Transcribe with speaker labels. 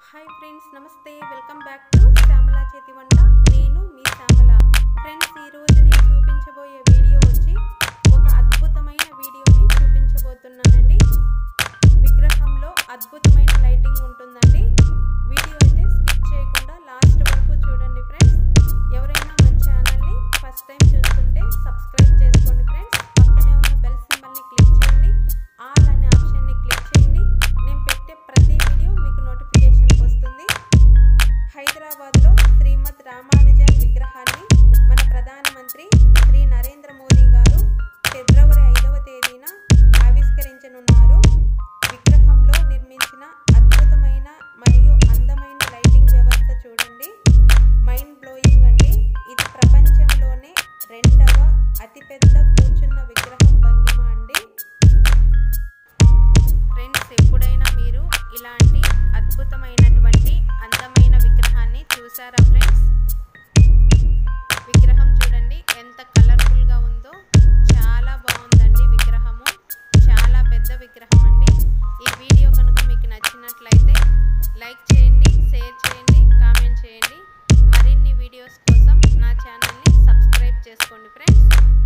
Speaker 1: hi friends నమస్తే welcome back to Shyamala చేతి వంట నేను మీ శ్యామల ఫ్రెండ్స్ ఈరోజు నేను చూపించబోయే వీడియో వచ్చి ఒక అద్భుతమైన వీడియోని చూపించబోతున్నానండి విగ్రహంలో అద్భుతమైన లైటింగ్ ఉంటుందండి వీడియో అయితే స్కిప్ చేయకుండా లాస్ట్ వరకు చూడండి ఫ్రెండ్స్ ఎవరైనా మన ఛానల్ని ఫస్ట్ టైం చూస్తుంటే సబ్స్క్రైబ్ చేసుకోండి ఫ్రెండ్స్ పక్కనే ఉన్న బెల్ సింబల్ని క్లిక్ చేయండి ఆల్ అనే ఆప్షన్ని క్లిక్ చేయండి నేను పెట్టే ప్రతి వీడియో మీకు నోటిఫికేషన్ వస్తుంది హైదరాబాద్లో శ్రీమద్ రామానుజన్ విగ్రహాన్ని మన ప్రధానమంత్రి శ్రీ నరేంద్ర మోదీ గారు ఫిబ్రవరి ఐదవ తేదీన ఆవిష్కరించనున్నారు విగ్రహంలో నిర్మించిన అద్భుతమైన మరియు అందమైన లైటింగ్ వ్యవస్థ చూడండి మైండ్ బ్లోయింగ్ అండి ఇది ప్రపంచంలోనే రెండవ అతిపెద్ద కూర్చున్న విగ్రహం భంగిమ అండి ఫ్రెండ్స్ ఎప్పుడైనా మీరు ఇలాంటి అద్భుతమైనటువంటి అందమైన విగ్రహాన్ని చూసారా ఫ్రెండ్స్ విగ్రహం చూడండి ఎంత కలర్ఫుల్గా ఉందో చాలా బాగుందండి విగ్రహము చాలా పెద్ద విగ్రహం అండి ఈ వీడియో కనుక మీకు నచ్చినట్లయితే లైక్ చేయండి షేర్ చేయండి కామెంట్ చేయండి మరిన్ని వీడియోస్ కోసం నా ఛానల్ని సబ్స్క్రైబ్ చేసుకోండి ఫ్రెండ్స్